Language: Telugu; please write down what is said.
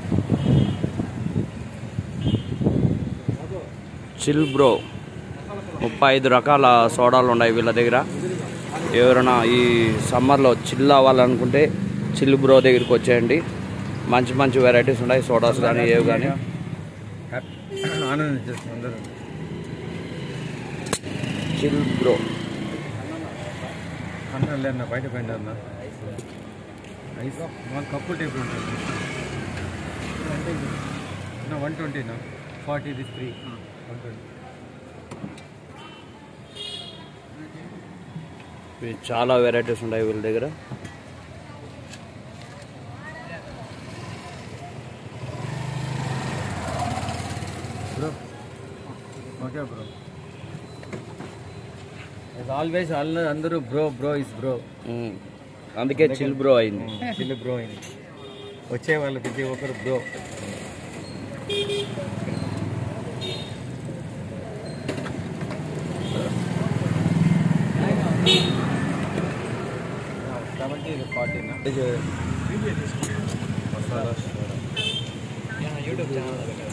చిల్ బ్రో ముప్పై ఐదు రకాల సోడాలు ఉన్నాయి వీళ్ళ దగ్గర ఎవరైనా ఈ సమ్మర్లో చిల్ అవ్వాలనుకుంటే చిల్ బ్రో దగ్గరికి వచ్చేయండి మంచి మంచి వెరైటీస్ ఉన్నాయి సోడాస్ కానీ ఏవి కానీ ఆనందించేస్తాం అందరూ చిల్ బ్రో అన్న లేదన్న బయట పోయింది అన్న ఐస్ వన్ కప్పు టైప్ ఉంటుంది నా వన్ ట్వంటీనా forty this three one twenty ఇవి చాలా వెరైటీస్ ఉన్నాయి వీళ్ళ దగ్గర bro okay bro always all అందరూ bro bro is bro um. అందుకే చిల్ బ్రో అయింది చిల్లు బ్రో అయింది వచ్చే వాళ్ళు ప్రతి ఒక్కరు బ్రో సెవెంటీ ఫార్టీనా మసాలా యూట్యూబ్ ఛానల్